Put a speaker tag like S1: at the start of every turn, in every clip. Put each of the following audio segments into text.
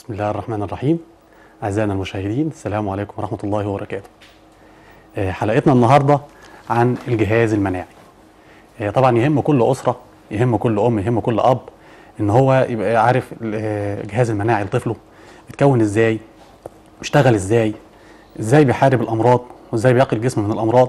S1: بسم الله الرحمن الرحيم أعزائنا المشاهدين السلام عليكم ورحمة الله وبركاته آه، حلقتنا النهاردة عن الجهاز المناعي آه، طبعا يهم كل أسرة يهم كل أم يهم كل أب إن هو يبقى عارف آه، الجهاز المناعي لطفله بيتكون إزاي بيشتغل إزاي إزاي بيحارب الأمراض وإزاي بيقي الجسم من الأمراض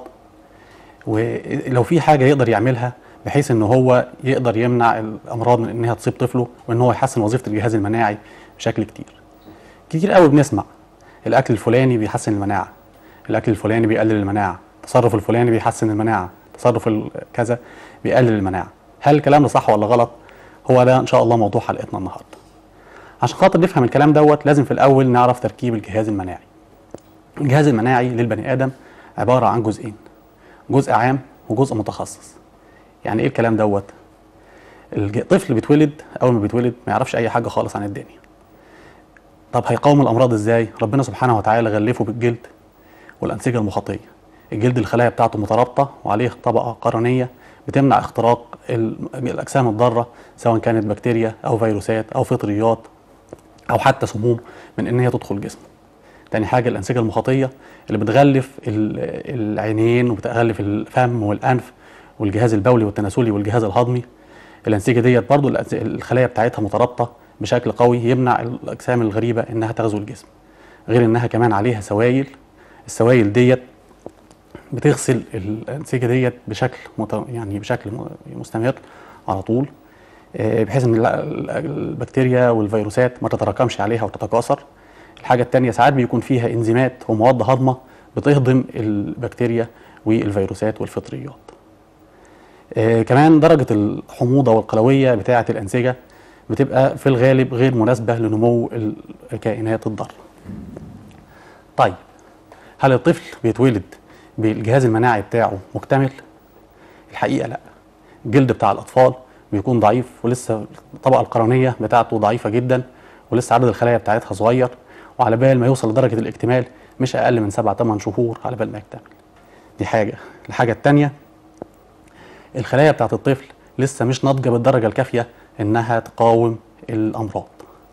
S1: ولو في حاجة يقدر يعملها بحيث ان هو يقدر يمنع الامراض من انها تصيب طفله وان هو يحسن وظيفه الجهاز المناعي بشكل كتير. كتير قوي بنسمع الاكل الفلاني بيحسن المناعه، الاكل الفلاني بيقلل المناعه، التصرف الفلاني بيحسن المناعه، تصرف ال- كذا بيقلل المناعه. هل الكلام ده صح ولا غلط؟ هو ده ان شاء الله موضوع حلقتنا النهارده. عشان خاطر نفهم الكلام دوت لازم في الاول نعرف تركيب الجهاز المناعي. الجهاز المناعي للبني ادم عباره عن جزئين. جزء عام وجزء متخصص. يعني ايه الكلام دوت الج- الطفل بيتولد اول ما بيتولد ما يعرفش اي حاجه خالص عن الدنيا طب هيقاوم الامراض ازاي ربنا سبحانه وتعالى غلفه بالجلد والانسجه المخاطيه الجلد الخلايا بتاعته مترابطه وعليه طبقه قرنيه بتمنع اختراق ال- الاجسام الضاره سواء كانت بكتيريا او فيروسات او فطريات او حتى سموم من ان هي تدخل جسمه تاني حاجه الانسجه المخاطيه اللي بتغلف ال- العينين وبتغلف الفم والانف والجهاز البولي والتناسلي والجهاز الهضمي الانسجه ديت برضو الأنس- الخلايا بتاعتها مترابطه بشكل قوي يمنع الاجسام الغريبه انها تغزو الجسم غير انها كمان عليها سوائل السوائل ديت بتغسل الانسجه ديت بشكل مت... يعني بشكل م- مستمر على طول آه، بحيث ان ال- ال- البكتيريا والفيروسات ما تتراكمش عليها وتتكاثر الحاجه الثانيه ساعات بيكون فيها انزيمات ومواد هضمه بتهضم البكتيريا والفيروسات والفطريات آه، كمان درجة الحموضة والقلوية بتاعة الأنسجة بتبقى في الغالب غير مناسبة لنمو الكائنات الضارة. طيب هل الطفل بيتولد بالجهاز المناعي بتاعه مكتمل؟ الحقيقة لا. الجلد بتاع الأطفال بيكون ضعيف ولسه الطبقة القرنية بتاعته ضعيفة جدا ولسه عدد الخلايا بتاعتها صغير وعلى بال ما يوصل لدرجة الاكتمال مش أقل من 7 8 شهور على بال ما يكتمل. دي حاجة. الحاجة التانية الخلايا بتاعت الطفل لسه مش ناضجه بالدرجه الكافيه انها تقاوم الامراض.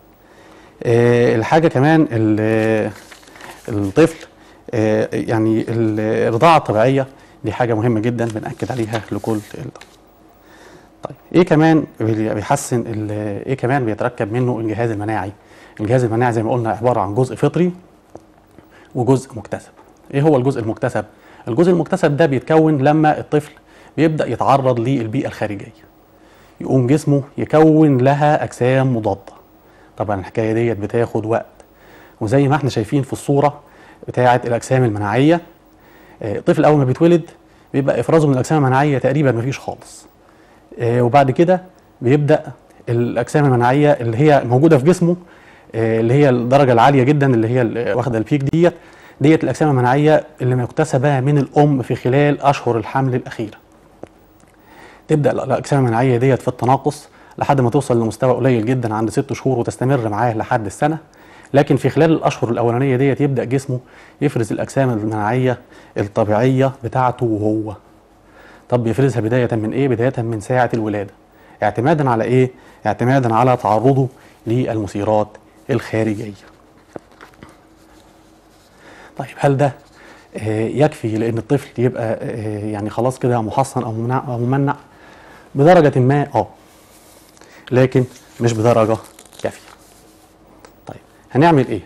S1: آه، الحاجه كمان ال- الطفل آه، يعني ال- الرضاعه الطبيعيه دي حاجه مهمه جدا بناكد عليها لكل ال- طيب ايه كمان بي- بيحسن ال- ايه كمان بيتركب منه الجهاز المناعي؟ الجهاز المناعي زي ما قلنا عباره عن جزء فطري وجزء مكتسب. ايه هو الجزء المكتسب؟ الجزء المكتسب ده بيتكون لما الطفل بيبدا يتعرض للبيئه الخارجيه. يقوم جسمه يكون لها اجسام مضاده. طبعا الحكايه ديت بتاخد وقت. وزي ما احنا شايفين في الصوره بتاعه الاجسام المناعيه آه، الطفل اول ما بيتولد بيبقى افرازه من الاجسام المناعيه تقريبا مفيش خالص. آه، وبعد كده بيبدا الاجسام المناعيه اللي هي موجوده في جسمه آه، اللي هي الدرجه العاليه جدا اللي هي ال- واخده البيك ديت ديت الاجسام المناعيه اللي مكتسبه من الام في خلال اشهر الحمل الاخيره. تبدا الاجسام المناعيه ديت في التناقص لحد ما توصل لمستوى قليل جدا عند ست شهور وتستمر معاه لحد السنه لكن في خلال الاشهر الاولانيه ديت يبدا جسمه يفرز الاجسام المناعيه الطبيعيه بتاعته وهو طب بيفرزها بدايه من ايه بدايه من ساعه الولاده اعتمادا على ايه اعتمادا على تعرضه للمثيرات الخارجيه طيب هل ده آه، يكفي لان الطفل يبقى آه، يعني خلاص كده محصن او ممنع او ممنع بدرجه ما اه لكن مش بدرجه كافيه طيب هنعمل ايه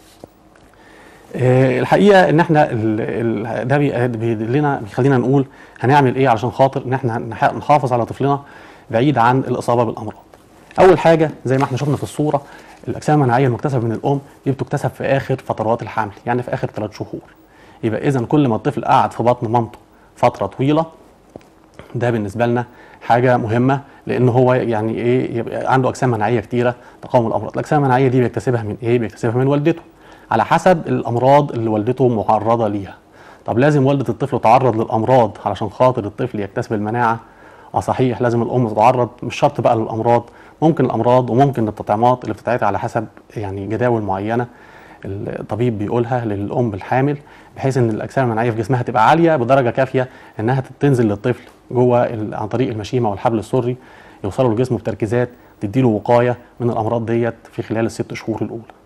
S1: آه، الحقيقه ان احنا ال- ال- ده بي- بيدلنا بيخلينا نقول هنعمل ايه علشان خاطر ان احنا نح- نحافظ على طفلنا بعيد عن الاصابه بالامراض اول حاجه زي ما احنا شفنا في الصوره الاجسام المناعيه المكتسبه من الام دي بتكتسب في اخر فترات الحمل يعني في اخر ثلاث شهور يبقى اذا كل ما الطفل قعد في بطن مامته فتره طويله ده بالنسبه لنا حاجه مهمه لان هو يعني ايه يبقى عنده اجسام مناعيه كتيره تقاوم الامراض الاجسام المناعيه دي بيكتسبها من ايه بيكتسبها من والدته على حسب الامراض اللي والدته معرضه ليها طب لازم والده الطفل تعرض للامراض علشان خاطر الطفل يكتسب المناعه اه صحيح لازم الام تتعرض مش شرط بقى للامراض ممكن الامراض وممكن التطعيمات اللي بتتعطي على حسب يعني جداول معينه الطبيب بيقولها للام الحامل بحيث ان الاجسام المناعيه في جسمها تبقى عاليه بدرجه كافيه انها تنزل للطفل جوه ال- عن طريق المشيمه والحبل السري يوصلوا لجسمه بتركيزات تديله وقايه من الامراض ديت في خلال الست شهور الاولى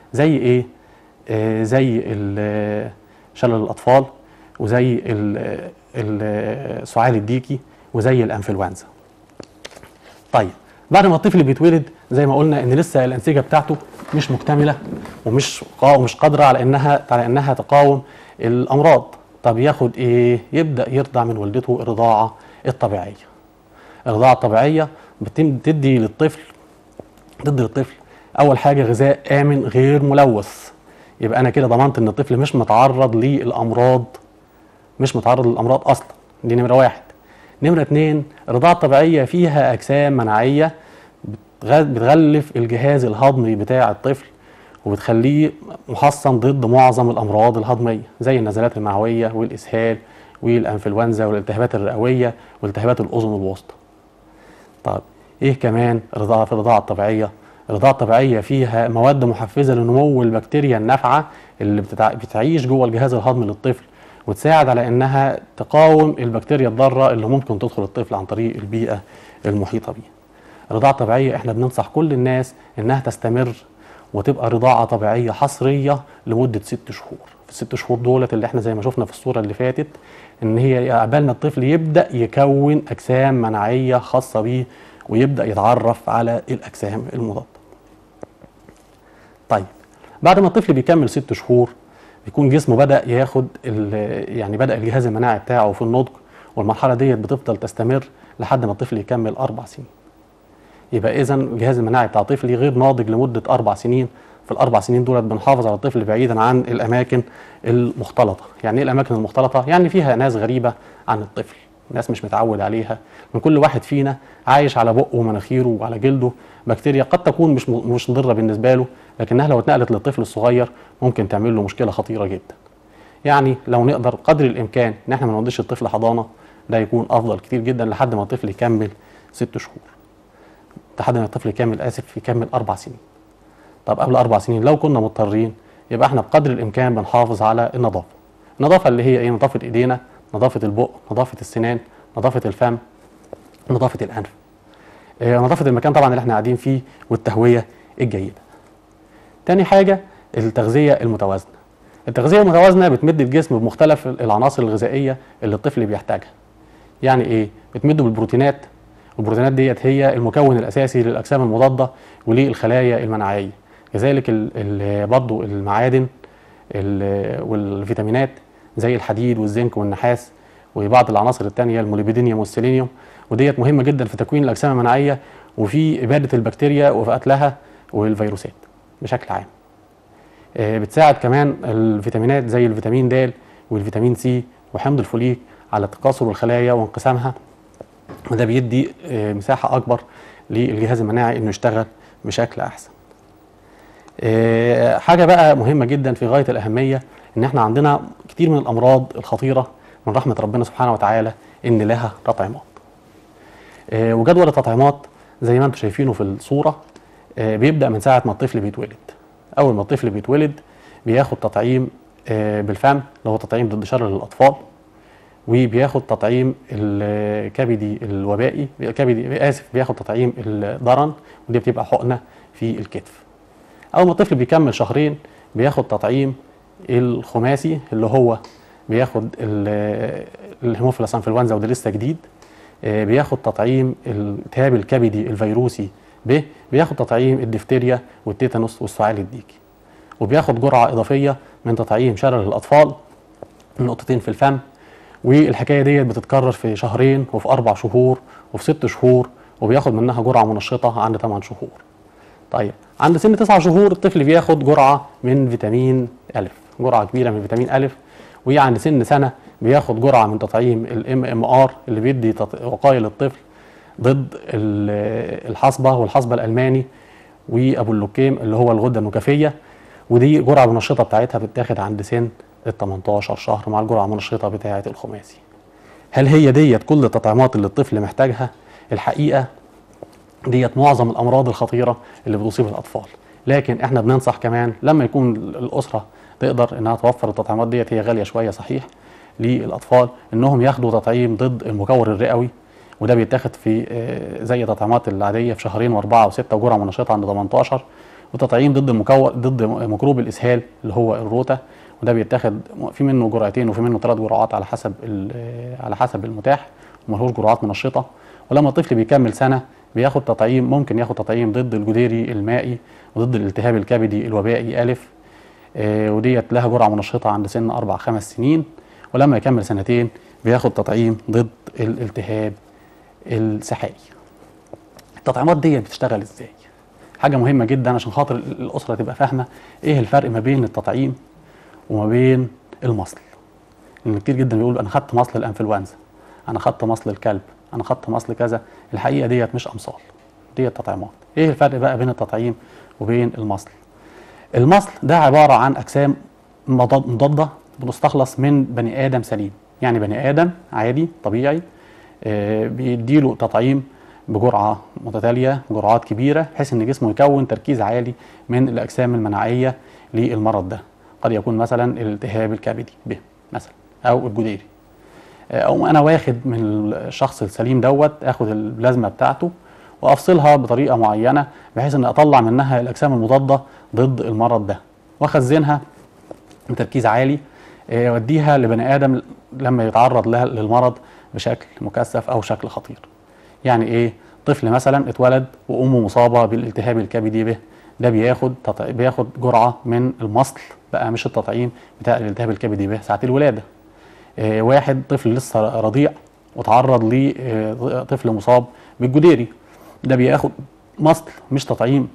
S1: زي ايه آه زي ال- شلل الاطفال وزي ال- ال- سعال الديكي وزي الانفلونزا طيب بعد ما الطفل بيتولد زي ما قلنا ان لسه الانسجه بتاعته مش مكتمله ومش قا- ومش قادره على انها على انها تقاوم الامراض طب ياخد ايه يبدا يرضع من والدته الرضاعه الطبيعيه الرضاعه الطبيعيه بتم تدي للطفل تدي للطفل اول حاجه غذاء امن غير ملوث يبقى انا كده ضمنت ان الطفل مش متعرض للامراض مش متعرض للامراض اصلا دي نمره واحد نمره اتنين الرضاعه الطبيعيه فيها اجسام مناعيه بتغ- بتغلف الجهاز الهضمي بتاع الطفل وبتخليه محصن ضد معظم الامراض الهضميه زي النزلات المعويه والاسهال والانفلونزا والالتهابات الرئويه والتهابات الاذن الوسطى طب ايه كمان الرضاعه في الرضاعه الطبيعيه الرضاعه الطبيعيه فيها مواد محفزه لنمو البكتيريا النافعه اللي بتتع... بتعيش جوه الجهاز الهضمي للطفل وتساعد على انها تقاوم البكتيريا الضاره اللي ممكن تدخل الطفل عن طريق البيئه المحيطه بيه الرضاعه الطبيعيه احنا بننصح كل الناس انها تستمر وتبقى رضاعه طبيعيه حصريه لمده ست شهور في الست شهور دولت اللي احنا زي ما شفنا في الصوره اللي فاتت ان هي عبال ما الطفل يبدا يكون اجسام مناعيه خاصه بيه ويبدا يتعرف على الاجسام المضاده طيب بعد ما الطفل بيكمل ست شهور بيكون جسمه بدا ياخد ال- يعني بدا الجهاز المناعي بتاعه في النضج والمرحله ديت بتفضل تستمر لحد ما الطفل يكمل اربع سنين يبقى اذا الجهاز المناعي بتاع طفلي غير ناضج لمده اربع سنين في الاربع سنين دولت بنحافظ على الطفل بعيدا عن الاماكن المختلطه يعني ايه الاماكن المختلطه يعني فيها ناس غريبه عن الطفل ناس مش متعود عليها من كل واحد فينا عايش على بقه ومناخيره وعلى جلده بكتيريا قد تكون مش م- مش مضره بالنسبه له لكنها لو اتنقلت للطفل الصغير ممكن تعمل له مشكله خطيره جدا يعني لو نقدر قدر الامكان ان احنا ما نوديش الطفل حضانه ده يكون افضل كتير جدا لحد ما الطفل يكمل ست شهور لحد ما الطفل يكمل اسف يكمل اربع سنين طب قبل اربع سنين لو كنا مضطرين يبقى احنا بقدر الامكان بنحافظ على النظافه النظافه اللي هي ايه نظافه ايدينا نظافه البق نظافه السنان نظافه الفم نظافه الانف آه، نظافه المكان طبعا اللي احنا قاعدين فيه والتهويه الجيده تاني حاجه التغذيه المتوازنه التغذيه المتوازنه بتمد الجسم بمختلف العناصر الغذائيه اللي الطفل بيحتاجها يعني ايه بتمده بالبروتينات البروتينات ديت هي المكون الاساسي للاجسام المضاده وللخلايا المناعيه كذلك ال- ال- برضو المعادن ال- والفيتامينات زي الحديد والزنك والنحاس وبعض العناصر التانية الموليبيدينيوم والسيلينيوم وديت مهمه جدا في تكوين الاجسام المناعيه وفي اباده البكتيريا وفي قتلها والفيروسات بشكل عام آه، بتساعد كمان الفيتامينات زي الفيتامين د والفيتامين سي وحمض الفوليك على تكاثر الخلايا وانقسامها وده بيدي آه، مساحه اكبر للجهاز المناعي انه يشتغل بشكل احسن. آه، حاجه بقى مهمه جدا في غايه الاهميه ان احنا عندنا كتير من الامراض الخطيره من رحمه ربنا سبحانه وتعالى ان لها تطعيمات. آه، وجدول التطعيمات زي ما انتم شايفينه في الصوره آه، بيبدا من ساعه ما الطفل بيتولد. اول ما الطفل بيتولد بياخد تطعيم آه، بالفم اللي هو تطعيم ضد شلل الاطفال وبياخد تطعيم الكبدي الوبائي كبدي اسف بياخد تطعيم الضرن ودي بتبقى حقنه في الكتف اول ما الطفل بيكمل شهرين بياخد تطعيم الخماسي اللي هو بياخد ال- الهيموفيلس انفلونزا وده لسه جديد آه، بياخد تطعيم الالتهاب الكبدي الفيروسي ب بياخد تطعيم الدفتيريا والتيتانوس والسعال الديكي وبياخد جرعه اضافيه من تطعيم شلل الاطفال نقطتين في الفم والحكايه ديت بتتكرر في شهرين وفي اربع شهور وفي ست شهور وبياخد منها جرعه منشطه عند 8 شهور. طيب عند سن 9 شهور الطفل بياخد جرعه من فيتامين الف، جرعه كبيره من فيتامين الف وعند سن سنه بياخد جرعه من تطعيم الام ام ار اللي بيدي تط- وقايه للطفل ضد ال- الحصبه والحصبه الالماني وابو اللوكيم اللي هو الغده النكافيه ودي جرعه منشطه بتاعتها بتتاخد عند سن ال 18 شهر مع الجرعه المنشطه بتاعه الخماسي. هل هي ديت كل التطعيمات اللي الطفل محتاجها؟ الحقيقه ديت معظم الامراض الخطيره اللي بتصيب الاطفال لكن احنا بننصح كمان لما يكون الاسره تقدر انها توفر التطعيمات ديت هي غاليه شويه صحيح للاطفال انهم ياخدوا تطعيم ضد المكور الرئوي وده بيتاخد في آه، زي التطعيمات العاديه في شهرين واربعه وسته وجرعه منشطه عند 18 وتطعيم ضد مكو... ضد ميكروب الاسهال اللي هو الروتا وده بيتاخد في منه جرعتين وفي منه ثلاث جرعات على حسب ال- على حسب المتاح وملهوش جرعات منشطه ولما الطفل بيكمل سنه بياخد تطعيم ممكن ياخد تطعيم ضد الجديري المائي وضد الالتهاب الكبدي الوبائي الف آه، وديت لها جرعه منشطه عند سن اربع خمس سنين ولما يكمل سنتين بياخد تطعيم ضد الالتهاب السحائي التطعيمات دي بتشتغل ازاي حاجه مهمه جدا عشان خاطر الاسره تبقى فاهمه ايه الفرق ما بين التطعيم وما بين المصل لان كتير جدا بيقول انا خدت مصل الانفلونزا انا خدت مصل الكلب انا خدت مصل كذا الحقيقه ديت مش امصال ديت تطعيمات ايه الفرق بقى بين التطعيم وبين المصل المصل ده عباره عن اجسام مضاد- مضاده بتستخلص من بني ادم سليم يعني بني ادم عادي طبيعي آه، بيديله تطعيم بجرعه متتاليه جرعات كبيره بحيث ان جسمه يكون تركيز عالي من الاجسام المناعيه للمرض ده قد يكون مثلا الالتهاب الكبدي به مثلا او الجديري آه، او انا واخد من الشخص السليم دوت اخد البلازما بتاعته وافصلها بطريقه معينه بحيث ان اطلع منها الاجسام المضاده ضد المرض ده واخزنها بتركيز عالي آه، اوديها لبني ادم لما يتعرض لها للمرض بشكل مكثف او شكل خطير يعني ايه طفل مثلا اتولد وامه مصابه بالالتهاب الكبدي به ده بياخد تط... بياخد جرعه من المصل بقى مش التطعيم بتاع الالتهاب الكبدي به ساعه الولاده آه، واحد طفل لسه رضيع وتعرض لطفل مصاب بالجديري ده بياخد مصل مش تطعيم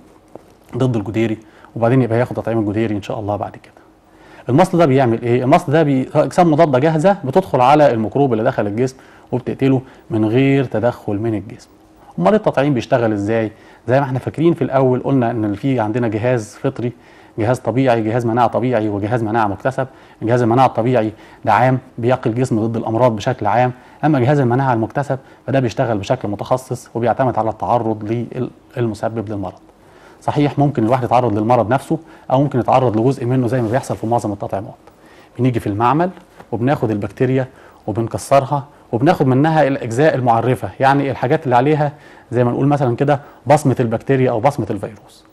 S1: ضد الجديري وبعدين يبقى ياخد تطعيم الجديري ان شاء الله بعد كده المصل ده بيعمل ايه المصل ده بي... اجسام مضاده جاهزه بتدخل على الميكروب اللي دخل الجسم وبتقتله من غير تدخل من الجسم امال التطعيم بيشتغل ازاي زي ما احنا فاكرين في الاول قلنا ان في عندنا جهاز فطري جهاز طبيعي جهاز مناعه طبيعي وجهاز مناعه مكتسب جهاز المناعه الطبيعي ده عام بيقي الجسم ضد الامراض بشكل عام اما جهاز المناعه المكتسب فده بيشتغل بشكل متخصص وبيعتمد على التعرض للمسبب للمرض صحيح ممكن الواحد يتعرض للمرض نفسه او ممكن يتعرض لجزء منه زي ما بيحصل في معظم التطعيمات بنيجي في المعمل وبناخد البكتيريا وبنكسرها وبناخد منها الاجزاء المعرفه يعني الحاجات اللي عليها زي ما نقول مثلا كده بصمه البكتيريا او بصمه الفيروس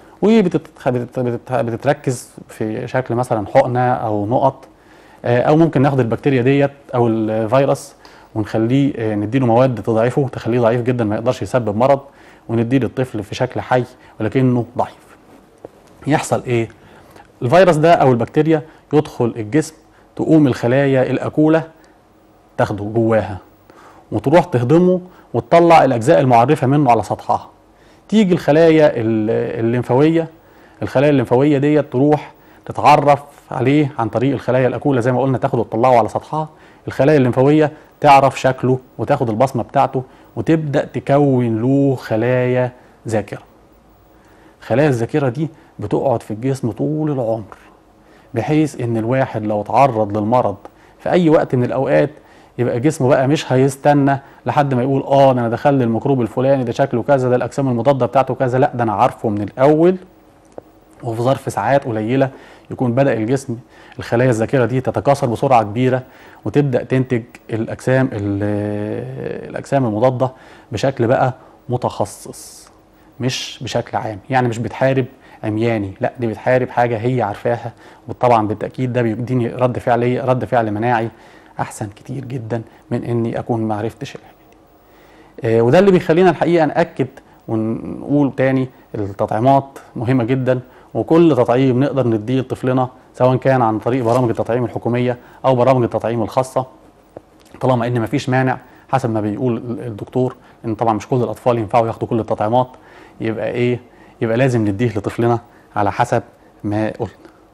S1: وبتتركز في شكل مثلا حقنه او نقط آه، او ممكن ناخد البكتيريا ديت او الفيروس ونخليه آه، نديله مواد تضعفه تخليه ضعيف جدا ما يقدرش يسبب مرض ونديه للطفل في شكل حي ولكنه ضعيف يحصل ايه الفيروس ده او البكتيريا يدخل الجسم تقوم الخلايا الاكوله تاخده جواها وتروح تهضمه وتطلع الاجزاء المعرفه منه على سطحها تيجي الخلايا ال- الليمفاويه الخلايا الليمفاويه ديت تروح تتعرف عليه عن طريق الخلايا الاكوله زي ما قلنا تاخده وتطلعه على سطحها الخلايا الليمفاويه تعرف شكله وتاخد البصمه بتاعته وتبدا تكون له خلايا ذاكره خلايا الذاكره دي بتقعد في الجسم طول العمر بحيث ان الواحد لو تعرض للمرض في اي وقت من الاوقات يبقى جسمه بقى مش هيستنى لحد ما يقول اه ده انا دخل لي الميكروب الفلاني ده شكله كذا ده الاجسام المضاده بتاعته كذا لا ده انا عارفه من الاول وفي ظرف ساعات قليله يكون بدا الجسم الخلايا الذاكره دي تتكاثر بسرعه كبيره وتبدا تنتج الاجسام ال- الاجسام المضاده بشكل بقى متخصص مش بشكل عام يعني مش بتحارب عمياني لا دي بتحارب حاجه هي عارفاها وطبعا بالتاكيد ده بيديني رد فعل رد فعل مناعي احسن كتير جدا من اني اكون ما عرفتش الحاجه دي آه، وده اللي بيخلينا الحقيقه ناكد ونقول تاني التطعيمات مهمه جدا وكل تطعيم نقدر نديه لطفلنا سواء كان عن طريق برامج التطعيم الحكوميه او برامج التطعيم الخاصه طالما ان مفيش مانع حسب ما بيقول الدكتور ان طبعا مش كل الاطفال ينفعوا ياخدوا كل التطعيمات يبقى ايه يبقى لازم نديه لطفلنا على حسب ما قلنا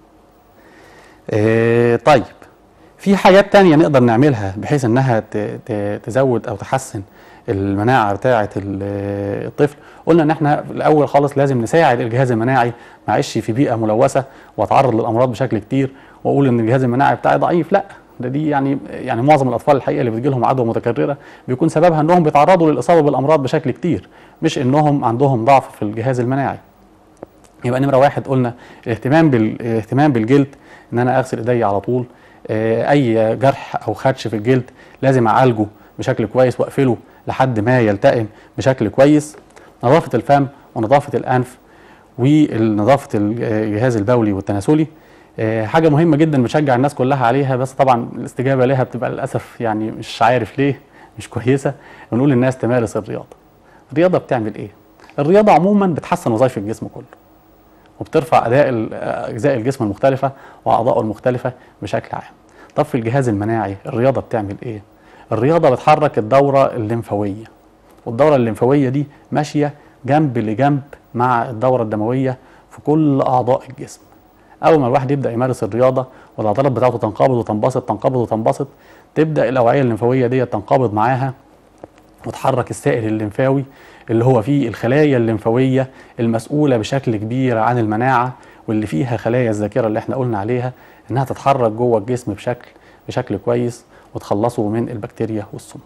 S1: إيه طيب في حاجات تانية نقدر نعملها بحيث انها ت- ت- تزود او تحسن المناعة بتاعة ال- الطفل قلنا ان احنا في الاول خالص لازم نساعد الجهاز المناعي ما اعيش في بيئة ملوثة واتعرض للامراض بشكل كتير واقول ان الجهاز المناعي بتاعي ضعيف لا ده دي يعني يعني معظم الاطفال الحقيقه اللي بتجي لهم عدوى متكرره بيكون سببها انهم بيتعرضوا للاصابه بالامراض بشكل كتير مش انهم عندهم ضعف في الجهاز المناعي يبقى نمره واحد قلنا الاهتمام بال... الاهتمام بالجلد ان انا اغسل ايدي على طول آه، اي جرح او خدش في الجلد لازم اعالجه بشكل كويس واقفله لحد ما يلتئم بشكل كويس نظافه الفم ونظافه الانف ونظافه الجهاز البولي والتناسلي آه، حاجه مهمه جدا بشجع الناس كلها عليها بس طبعا الاستجابه لها بتبقى للاسف يعني مش عارف ليه مش كويسه بنقول للناس تمارس الرياضه الرياضه بتعمل ايه الرياضه عموما بتحسن وظائف الجسم كله وبترفع اداء ال- اجزاء الجسم المختلفه واعضائه المختلفه بشكل عام طب في الجهاز المناعي الرياضه بتعمل ايه الرياضه بتحرك الدوره الليمفاويه والدوره الليمفاويه دي ماشيه جنب لجنب مع الدوره الدمويه في كل اعضاء الجسم اول ما الواحد يبدا يمارس الرياضه والعضلات بتاعته تنقبض وتنبسط تنقبض وتنبسط تبدا الاوعيه الليمفاويه دي تنقبض معاها وتحرك السائل الليمفاوي اللي هو فيه الخلايا الليمفاويه المسؤوله بشكل كبير عن المناعه واللي فيها خلايا الذاكره اللي احنا قلنا عليها انها تتحرك جوه الجسم بشكل بشكل كويس وتخلصه من البكتيريا والسموم.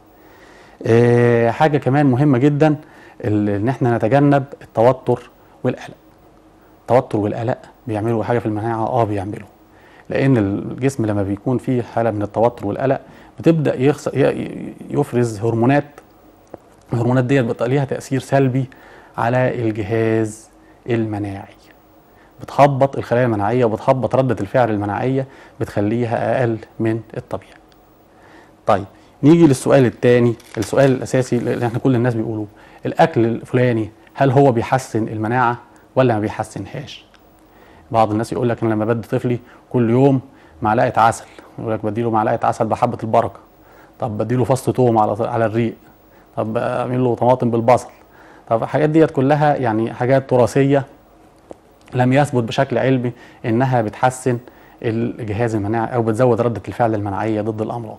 S1: آه، حاجه كمان مهمه جدا ال- ان احنا نتجنب التوتر والقلق. التوتر والقلق بيعملوا حاجه في المناعه اه بيعملوا لان الجسم لما بيكون فيه حاله من التوتر والقلق بتبدا يخس... ي- يفرز هرمونات الهرمونات ديت بيبقى ليها تاثير سلبي على الجهاز المناعي بتهبط الخلايا المناعيه وبتهبط رده الفعل المناعيه بتخليها اقل من الطبيعي طيب نيجي للسؤال الثاني السؤال الاساسي اللي احنا كل الناس بيقولوه الاكل الفلاني هل هو بيحسن المناعه ولا ما بيحسنهاش بعض الناس يقول لك انا لما بدي طفلي كل يوم معلقه عسل يقول لك بديله معلقه عسل بحبه البركه طب بديله فص توم على على الريق طب اعمل له طماطم بالبصل طب الحاجات ديت كلها يعني حاجات تراثيه لم يثبت بشكل علمي انها بتحسن الجهاز المناعي او بتزود رده الفعل المناعيه ضد الامراض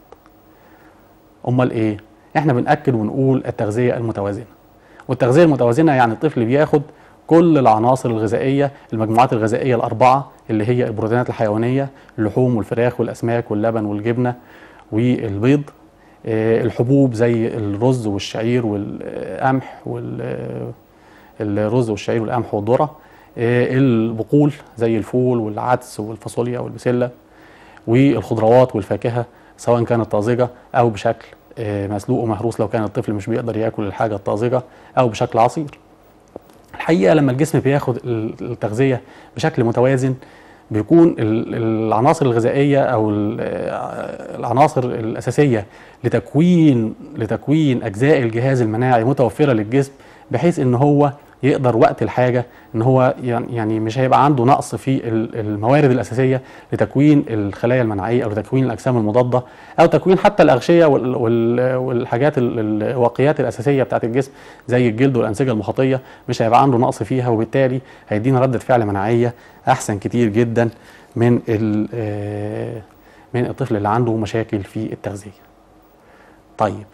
S1: امال ايه احنا بناكد ونقول التغذيه المتوازنه والتغذيه المتوازنه يعني الطفل بياخد كل العناصر الغذائيه المجموعات الغذائيه الاربعه اللي هي البروتينات الحيوانيه اللحوم والفراخ والاسماك واللبن والجبنه والبيض آه، الحبوب زي الرز والشعير والقمح والرز والشعير والقمح والذره آه، البقول زي الفول والعدس والفاصوليا والبسله والخضروات والفاكهه سواء كانت طازجه او بشكل آه، مسلوق ومهروس لو كان الطفل مش بيقدر ياكل الحاجه الطازجه او بشكل عصير الحقيقه لما الجسم بياخد ال- التغذيه بشكل متوازن بيكون ال- العناصر الغذائيه او ال- آه، العناصر الاساسيه لتكوين لتكوين اجزاء الجهاز المناعي متوفره للجسم بحيث ان هو يقدر وقت الحاجه ان هو يعني يعني مش هيبقى عنده نقص في ال- الموارد الاساسيه لتكوين الخلايا المناعيه او لتكوين الاجسام المضاده او تكوين حتى الاغشيه وال- وال- والحاجات ال- الواقيات الاساسيه بتاعت الجسم زي الجلد والانسجه المخاطيه مش هيبقى عنده نقص فيها وبالتالي هيدينا رده فعل مناعيه احسن كتير جدا من ال- آه، من الطفل اللي عنده مشاكل في التغذيه. طيب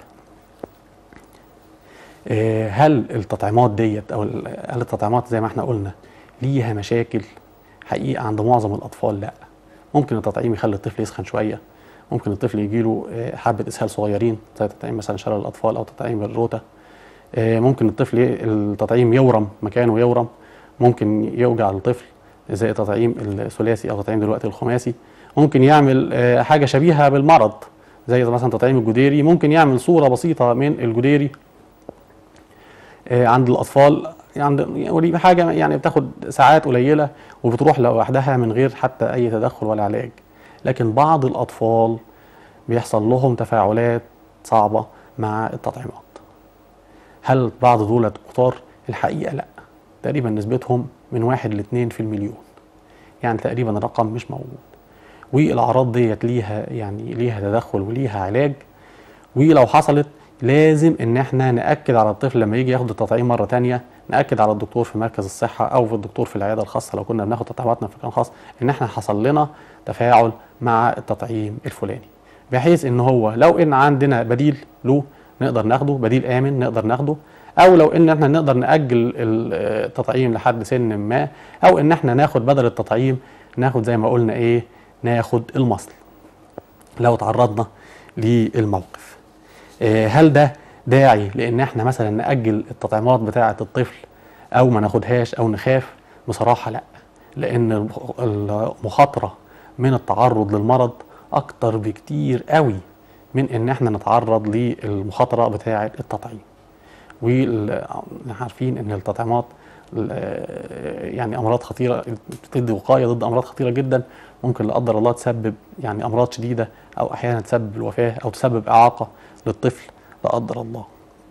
S1: آه، هل التطعيمات ديت او ال- هل التطعيمات زي ما احنا قلنا ليها مشاكل حقيقه عند معظم الاطفال لا ممكن التطعيم يخلي الطفل يسخن شويه ممكن الطفل يجيله آه، حبه اسهال صغيرين زي تطعيم مثلا شلل الاطفال او تطعيم الروتا آه، ممكن الطفل ي- التطعيم يورم مكانه يورم ممكن يوجع الطفل زي تطعيم الثلاثي او تطعيم دلوقتي الخماسي ممكن يعمل آه، حاجه شبيهه بالمرض زي مثلا تطعيم الجديري ممكن يعمل صوره بسيطه من الجديري آه، عند الاطفال يعني ودي حاجه يعني بتاخد ساعات قليله وبتروح لوحدها من غير حتى اي تدخل ولا علاج لكن بعض الاطفال بيحصل لهم تفاعلات صعبه مع التطعيمات هل بعض دول كتار الحقيقه لا تقريبا نسبتهم من واحد لاثنين في المليون يعني تقريبا الرقم مش موجود والاعراض ديت ليها يعني ليها تدخل وليها علاج ولو حصلت لازم ان احنا ناكد على الطفل لما يجي ياخد التطعيم مره تانية ناكد على الدكتور في مركز الصحه او في الدكتور في العياده الخاصه لو كنا بناخد تطعيماتنا في مكان خاص ان احنا حصل لنا تفاعل مع التطعيم الفلاني بحيث ان هو لو ان عندنا بديل له نقدر ناخده بديل امن نقدر ناخده او لو ان احنا نقدر ناجل ال- التطعيم لحد سن ما او ان احنا ناخد بدل التطعيم ناخد زي ما قلنا ايه ناخد المصل لو تعرضنا للموقف آه، هل ده داعي لان احنا مثلا ناجل التطعيمات بتاعه الطفل او ما ناخدهاش او نخاف بصراحه لا لان المخ- المخاطره من التعرض للمرض اكتر بكتير قوي من ان احنا نتعرض للمخاطره بتاعه التطعيم وعارفين ان التطعيمات يعني امراض خطيره بتدي وقايه ضد امراض خطيره جدا ممكن لا قدر الله تسبب يعني امراض شديده او احيانا تسبب الوفاه او تسبب اعاقه للطفل لا قدر الله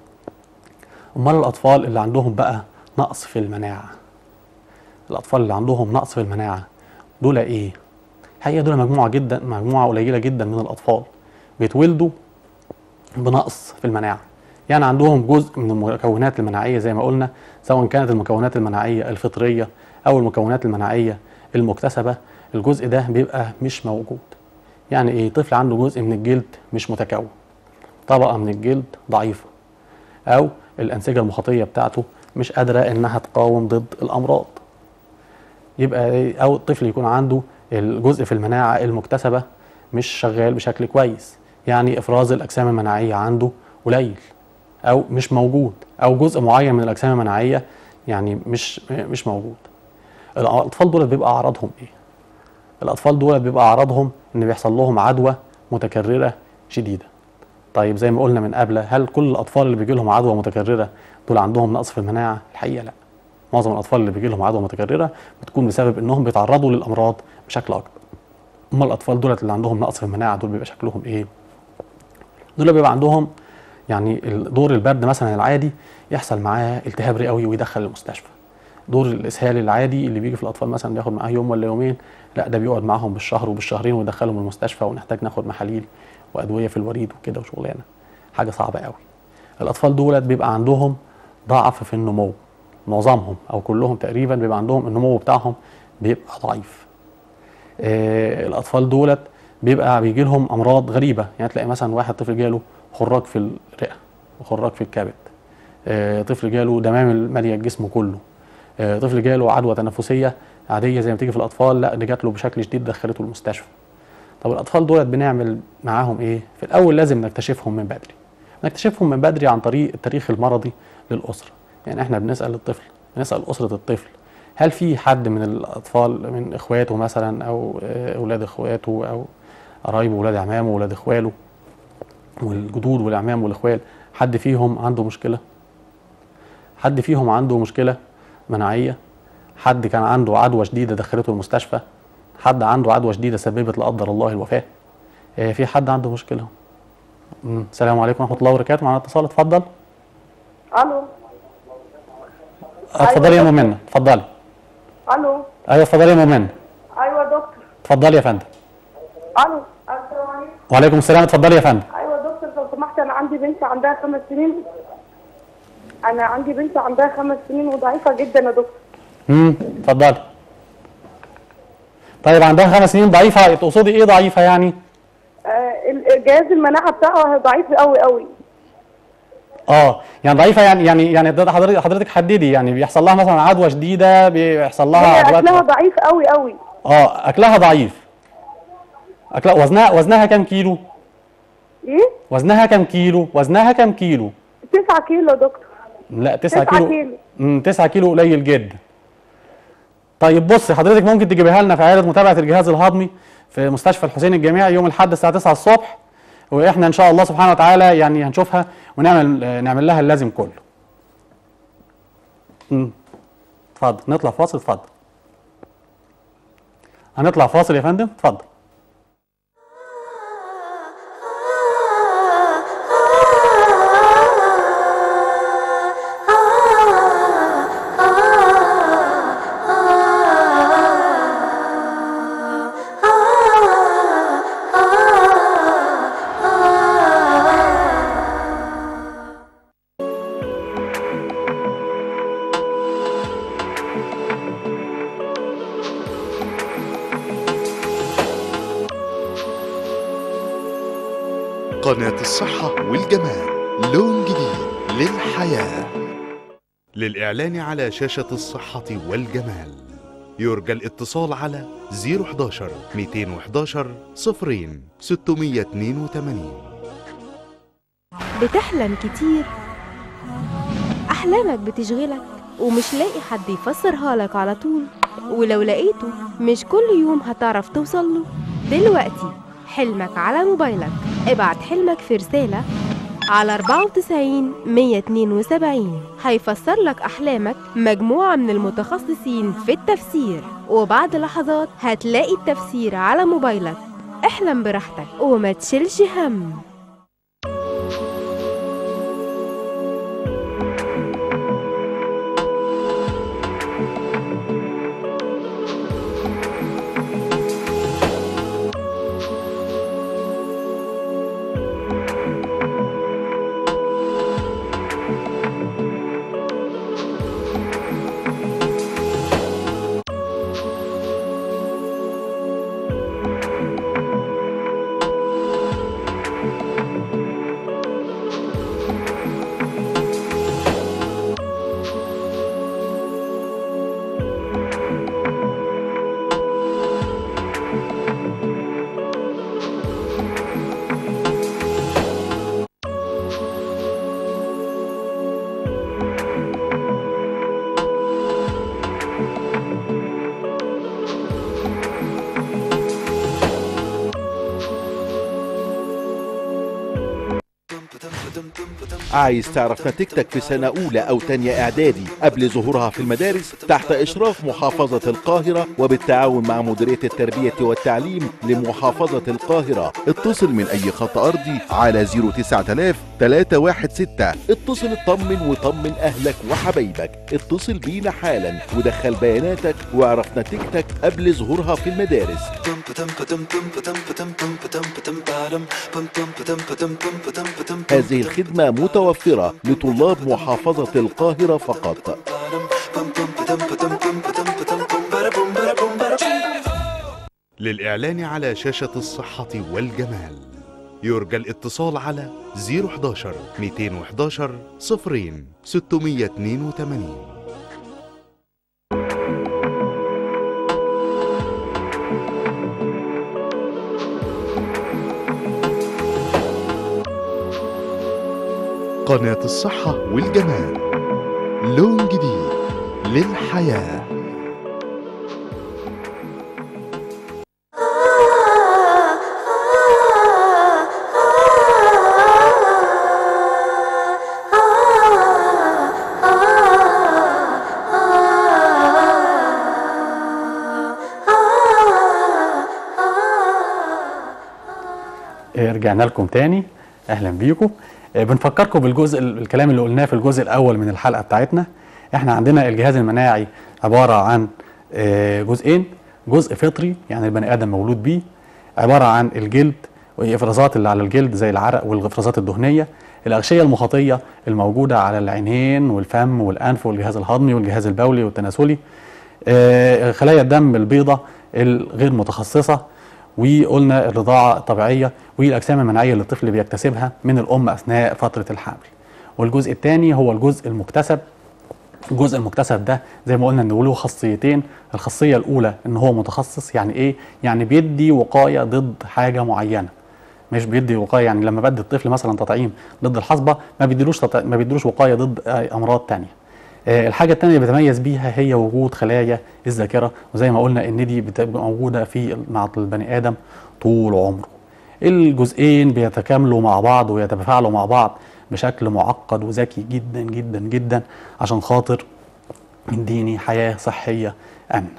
S1: امال الاطفال اللي عندهم بقى نقص في المناعه الاطفال اللي عندهم نقص في المناعه دول ايه الحقيقه دول مجموعه جدا مجموعه قليله جدا من الاطفال بيتولدوا بنقص في المناعه يعني عندهم جزء من المكونات المناعيه زي ما قلنا سواء كانت المكونات المناعيه الفطريه او المكونات المناعيه المكتسبه الجزء ده بيبقى مش موجود يعني ايه طفل عنده جزء من الجلد مش متكون طبقه من الجلد ضعيفه او الانسجه المخاطيه بتاعته مش قادره انها تقاوم ضد الامراض يبقى إيه؟ او الطفل يكون عنده الجزء في المناعه المكتسبه مش شغال بشكل كويس يعني افراز الاجسام المناعيه عنده قليل او مش موجود او جزء معين من الاجسام المناعيه يعني مش مش موجود الاطفال دول بيبقى اعراضهم ايه الاطفال دول بيبقى اعراضهم ان بيحصل لهم عدوى متكرره شديده طيب زي ما قلنا من قبل هل كل الاطفال اللي بيجي لهم عدوى متكرره دول عندهم نقص في المناعه الحقيقه لا معظم الاطفال اللي بيجي لهم عدوى متكرره بتكون بسبب انهم بيتعرضوا للامراض بشكل اكتر اما الاطفال دول اللي عندهم نقص في المناعه دول بيبقى شكلهم ايه دول بيبقى عندهم يعني دور البرد مثلا العادي يحصل معاه التهاب رئوي ويدخل المستشفى دور الاسهال العادي اللي بيجي في الاطفال مثلا بياخد معاه يوم ولا يومين لا ده بيقعد معاهم بالشهر وبالشهرين ويدخلهم المستشفى ونحتاج ناخد محاليل وادويه في الوريد وكده وشغلانه حاجه صعبه قوي الاطفال دولت بيبقى عندهم ضعف في النمو معظمهم او كلهم تقريبا بيبقى عندهم النمو بتاعهم بيبقى ضعيف آه الاطفال دولت بيبقى بيجي لهم امراض غريبه يعني تلاقي مثلا واحد طفل جاله خراج في الرئه وخراج في الكبد آه طفل جاله دمام ماليه الجسم كله آه طفل جاله عدوى تنفسيه عاديه زي ما بتيجي في الاطفال لا دي جات له بشكل شديد دخلته المستشفى طب الاطفال دولت بنعمل معاهم ايه في الاول لازم نكتشفهم من بدري نكتشفهم من بدري عن طريق التاريخ المرضي للاسره يعني احنا بنسال الطفل بنسال اسره الطفل هل في حد من الاطفال من اخواته مثلا او اولاد اخواته او قرايبه واولاد عمامه واولاد اخواله والجدود والاعمام والاخوال حد فيهم عنده مشكله حد فيهم عنده مشكله مناعيه حد كان عنده عدوى شديده دخلته المستشفى حد عنده عدوى شديده سببت لا قدر الله الوفاه آه في حد عنده مشكله السلام عليكم ورحمه الله وبركاته معنا اتصال اتفضل
S2: الو
S1: اتفضلي يا مؤمنه اتفضلي
S2: الو
S1: ايوه اتفضلي يا مؤمنه
S2: ايوه يا دكتور
S1: اتفضلي يا فندم
S2: الو السلام عليكم
S1: وعليكم السلام اتفضلي يا فندم
S2: ايوه يا دكتور لو سمحت انا عندي بنت عندها خمس سنين انا عندي بنت عندها خمس سنين وضعيفه جدا يا دكتور
S1: امم اتفضلي طيب عندها خمس سنين ضعيفه تقصدي ايه ضعيفه يعني
S2: آه جهاز المناعه بتاعها ضعيف قوي قوي
S1: اه يعني ضعيفه يعني يعني يعني ده حضرتك حضرتك حددي يعني بيحصل لها مثلا عدوى شديده بيحصل لها
S2: هي
S1: عدوات
S2: اكلها ضعيف قوي قوي
S1: اه اكلها ضعيف اكلها وزنها وزنها كام كيلو
S2: ايه
S1: وزنها كام كيلو وزنها كام كيلو
S2: 9 كيلو يا دكتور
S1: لا 9
S2: 9
S1: كيلو
S2: كيلو.
S1: امم 9 كيلو قليل جدا طيب بص حضرتك ممكن تجيبها لنا في عياده متابعه الجهاز الهضمي في مستشفى الحسين الجامعي يوم الاحد الساعه 9 الصبح واحنا ان شاء الله سبحانه وتعالى يعني هنشوفها ونعمل آه، نعمل لها اللازم كله امم اتفضل نطلع فاصل اتفضل هنطلع فاصل يا فندم اتفضل
S3: قناة الصحة والجمال لون جديد للحياة للإعلان على شاشة الصحة والجمال يرجى الاتصال على 011 211 صفرين 682
S4: بتحلم كتير أحلامك بتشغلك ومش لاقي حد يفسرها لك على طول ولو لقيته مش كل يوم هتعرف توصل له دلوقتي حلمك على موبايلك ابعت حلمك في رسالة على 94 172 هيفسر لك أحلامك مجموعة من المتخصصين في التفسير وبعد لحظات هتلاقي التفسير على موبايلك احلم براحتك وما تشيلش هم
S5: عايز تعرف نتيجتك في سنة أولى أو تانية إعدادي قبل ظهورها في المدارس تحت إشراف محافظة القاهرة وبالتعاون مع مديرية التربية والتعليم لمحافظة القاهرة اتصل من أي خط أرضي على 09000 316 اتصل اطمن وطمن أهلك وحبايبك اتصل بينا حالا ودخل بياناتك واعرف نتيجتك قبل ظهورها في المدارس هذه الخدمة متوفرة لطلاب محافظة القاهرة فقط
S3: للإعلان على شاشة الصحة والجمال يرجى الاتصال على 011 211 صفرين 682 قناة الصحة والجمال لون جديد للحياه
S1: آه، رجعنا لكم تاني اهلا بيكم آه، بنفكركم بالجزء الكلام اللي قلناه في الجزء الاول من الحلقه بتاعتنا احنا عندنا الجهاز المناعي عباره عن آه، جزئين جزء فطري يعني البني ادم مولود بيه عباره عن الجلد والافرازات اللي على الجلد زي العرق والافرازات الدهنيه الاغشيه المخاطيه الموجوده على العينين والفم والانف والجهاز الهضمي والجهاز البولي والتناسلي آه، خلايا الدم البيضاء الغير متخصصه وقلنا الرضاعه الطبيعيه والاجسام المناعيه اللي الطفل بيكتسبها من الام اثناء فتره الحمل والجزء الثاني هو الجزء المكتسب الجزء المكتسب ده زي ما قلنا ان له خاصيتين الخاصيه الاولى ان هو متخصص يعني ايه يعني بيدي وقايه ضد حاجه معينه مش بيدي وقايه يعني لما بدي الطفل مثلا تطعيم ضد الحصبه ما بيديلوش تط... ما بيديلوش وقايه ضد آه، امراض تانية آه، الحاجه التانية اللي بيتميز بيها هي وجود خلايا الذاكره وزي ما قلنا ان دي بتبقى موجوده في مع البني ادم طول عمره الجزئين بيتكاملوا مع بعض ويتفاعلوا مع بعض بشكل معقد وذكي جدا جدا جدا عشان خاطر يديني حياه صحيه امنه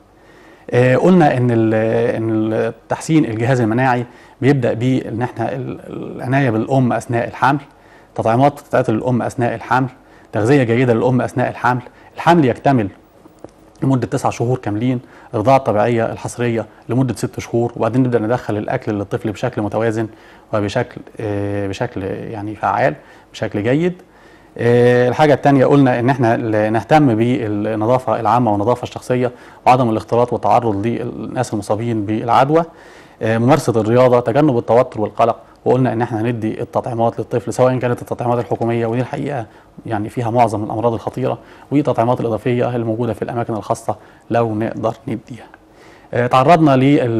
S1: آه، قلنا ان ال- ان تحسين الجهاز المناعي بيبدا بان احنا ال- العنايه بالام اثناء الحمل تطعيمات تتعطى للام اثناء الحمل تغذيه جيده للام اثناء الحمل الحمل يكتمل لمده تسع شهور كاملين الرضاعه الطبيعيه الحصريه لمده ست شهور وبعدين نبدا ندخل الاكل للطفل بشكل متوازن وبشكل آه، بشكل يعني فعال بشكل جيد آه، الحاجة التانية قلنا إن إحنا ل- نهتم بالنظافة العامة والنظافة الشخصية وعدم الاختلاط والتعرض للناس المصابين بالعدوى آه، ممارسة الرياضة تجنب التوتر والقلق وقلنا إن إحنا ندي التطعيمات للطفل سواء كانت التطعيمات الحكومية ودي الحقيقة يعني فيها معظم الأمراض الخطيرة والتطعيمات الإضافية الموجودة في الأماكن الخاصة لو نقدر نديها. آه، تعرضنا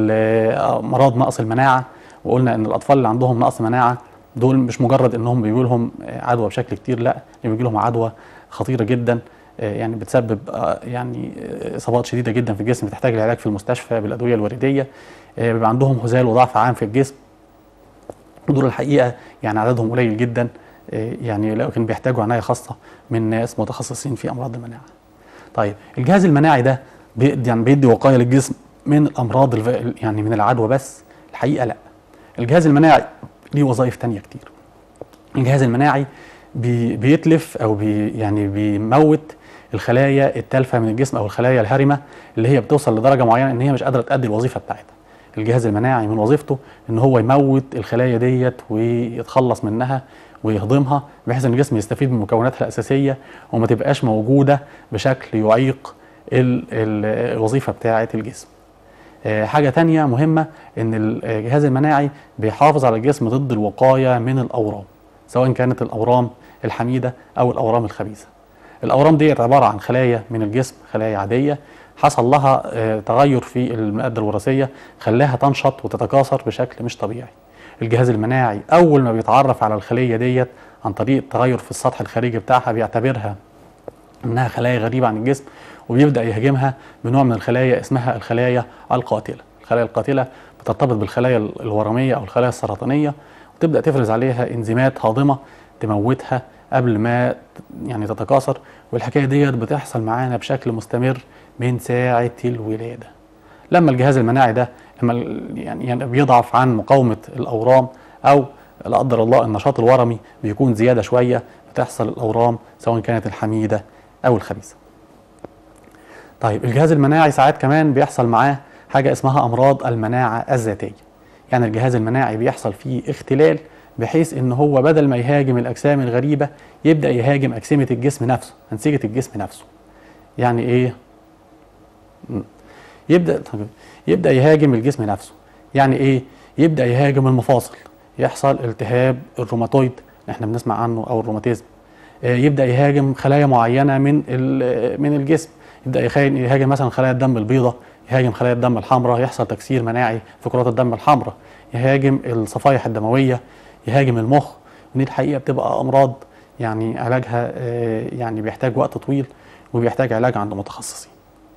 S1: لمرض نقص المناعة وقلنا ان الاطفال اللي عندهم نقص مناعه دول مش مجرد انهم بيجي لهم آه، عدوى بشكل كتير لا بيجي لهم عدوى خطيره جدا آه، يعني بتسبب آه، يعني آه، اصابات شديده جدا في الجسم بتحتاج العلاج في المستشفى بالادويه الورديه آه، بيبقى عندهم هزال وضعف عام في الجسم دول الحقيقه يعني عددهم قليل جدا آه، يعني لكن بيحتاجوا عنايه خاصه من ناس متخصصين في امراض المناعه. طيب الجهاز المناعي ده بيدي يعني بيدي وقايه للجسم من الامراض الف... يعني من العدوى بس الحقيقه لا. الجهاز المناعي ليه وظائف تانية كتير. الجهاز المناعي بي... بيتلف او بي... يعني بيموت الخلايا التالفه من الجسم او الخلايا الهرمه اللي هي بتوصل لدرجه معينه ان هي مش قادره تأدي الوظيفه بتاعتها. الجهاز المناعي من وظيفته ان هو يموت الخلايا ديت ويتخلص منها ويهضمها بحيث ان الجسم يستفيد من مكوناتها الاساسيه وما تبقاش موجوده بشكل يعيق ال- ال- الوظيفه بتاعه الجسم. آه، حاجه تانية مهمه ان الجهاز المناعي بيحافظ على الجسم ضد الوقايه من الاورام سواء كانت الاورام الحميده او الاورام الخبيثه. الاورام ديت عباره عن خلايا من الجسم خلايا عاديه حصل لها آه، تغير في الماده الوراثيه خلاها تنشط وتتكاثر بشكل مش طبيعي. الجهاز المناعي اول ما بيتعرف على الخليه ديت عن طريق تغير في السطح الخارجي بتاعها بيعتبرها انها خلايا غريبه عن الجسم وبيبدا يهاجمها بنوع من الخلايا اسمها الخلايا القاتله الخلايا القاتله بترتبط بالخلايا الورميه او الخلايا السرطانيه وتبدا تفرز عليها انزيمات هاضمه تموتها قبل ما يعني تتكاثر والحكايه ديت بتحصل معانا بشكل مستمر من ساعه الولاده لما الجهاز المناعي ده لما ال- يعني يعني بيضعف عن مقاومه الاورام او لا قدر الله النشاط الورمي بيكون زياده شويه بتحصل الاورام سواء كانت الحميده او الخبيثه. طيب الجهاز المناعي ساعات كمان بيحصل معاه حاجه اسمها امراض المناعه الذاتيه. يعني الجهاز المناعي بيحصل فيه اختلال بحيث ان هو بدل ما يهاجم الاجسام الغريبه يبدا يهاجم اجسمه الجسم نفسه، انسجه الجسم نفسه. يعني ايه؟ م. يبدا يبدا يهاجم الجسم نفسه. يعني ايه؟ يبدا يهاجم المفاصل، يحصل التهاب الروماتويد اللي احنا بنسمع عنه او الروماتيزم. آه، يبدا يهاجم خلايا معينه من ال- من الجسم يبدا يخا- يهاجم مثلا خلايا الدم البيضاء يهاجم خلايا الدم الحمراء يحصل تكسير مناعي في كرات الدم الحمراء يهاجم الصفائح الدمويه يهاجم المخ ودي الحقيقه بتبقى امراض يعني علاجها آه، يعني بيحتاج وقت طويل وبيحتاج علاج عند متخصصين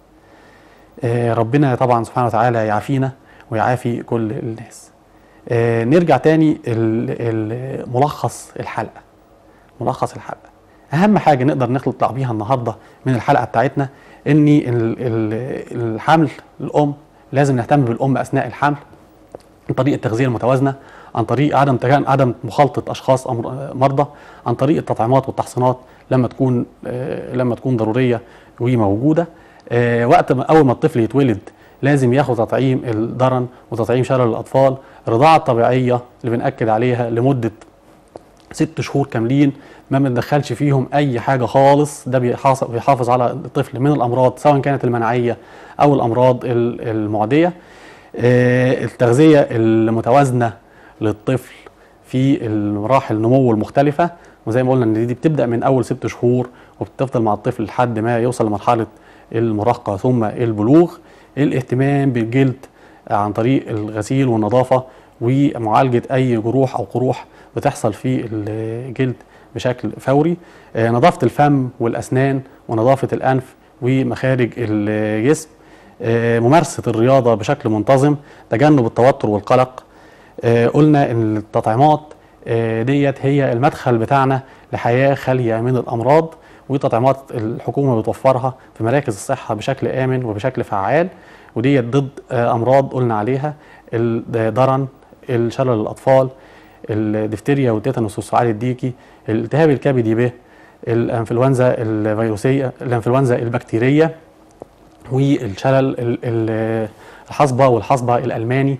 S1: آه، ربنا طبعا سبحانه وتعالى يعافينا ويعافي كل الناس آه، نرجع تاني ال- ال- ملخص الحلقه ملخص الحلقه اهم حاجه نقدر نطلع بيها النهارده من الحلقه بتاعتنا ان ال- ال- الحمل الام لازم نهتم بالام اثناء الحمل عن طريق التغذيه المتوازنه عن طريق عدم تجان عدم مخالطه اشخاص أمر- مرضى عن طريق التطعيمات والتحصينات لما تكون آه، لما تكون ضروريه وموجوده آه، وقت ما اول ما الطفل يتولد لازم ياخد تطعيم الضرن وتطعيم شلل الاطفال الرضاعه الطبيعيه اللي بناكد عليها لمده ست شهور كاملين ما بندخلش فيهم اي حاجه خالص ده بيحافظ بيحافظ على الطفل من الامراض سواء كانت المناعيه او الامراض ال- المعديه آه، التغذيه المتوازنه للطفل في المراحل النمو المختلفه وزي ما قلنا ان دي بتبدا من اول ست شهور وبتفضل مع الطفل لحد ما يوصل لمرحله المراهقه ثم البلوغ الاهتمام بالجلد عن طريق الغسيل والنظافه ومعالجه اي جروح او قروح بتحصل في الجلد بشكل فوري آه، نظافه الفم والاسنان ونظافه الانف ومخارج الجسم آه، ممارسه الرياضه بشكل منتظم تجنب التوتر والقلق آه، قلنا ان التطعيمات آه، ديت هي المدخل بتاعنا لحياه خاليه من الامراض وتطعيمات الحكومه بتوفرها في مراكز الصحه بشكل امن وبشكل فعال وديت ضد آه، امراض قلنا عليها الضرن الشلل الاطفال الدفتيريا والتيتانوس والسعال الديكي الالتهاب الكبدي به الانفلونزا الفيروسيه الانفلونزا البكتيريه والشلل ال- ال- الحصبه والحصبه الالماني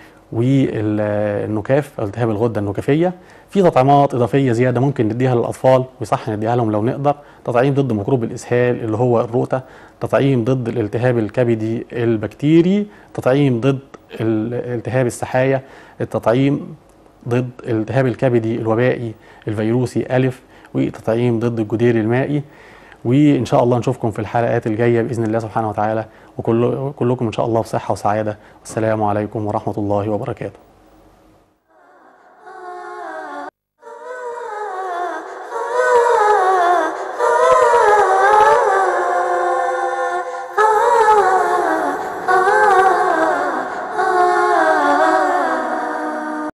S1: والنكاف أو التهاب الغده النكافيه في تطعيمات اضافيه زياده ممكن نديها للاطفال ويصح نديها لهم لو نقدر تطعيم ضد ميكروب الاسهال اللي هو الرؤته تطعيم ضد الالتهاب الكبدي البكتيري تطعيم ضد الالتهاب السحايا التطعيم ضد الالتهاب الكبدي الوبائي الفيروسي ألف وتطعيم ضد الجدير المائي وإن شاء الله نشوفكم في الحلقات الجاية بإذن الله سبحانه وتعالى وكل كلكم إن شاء الله بصحة وسعادة والسلام عليكم ورحمة الله وبركاته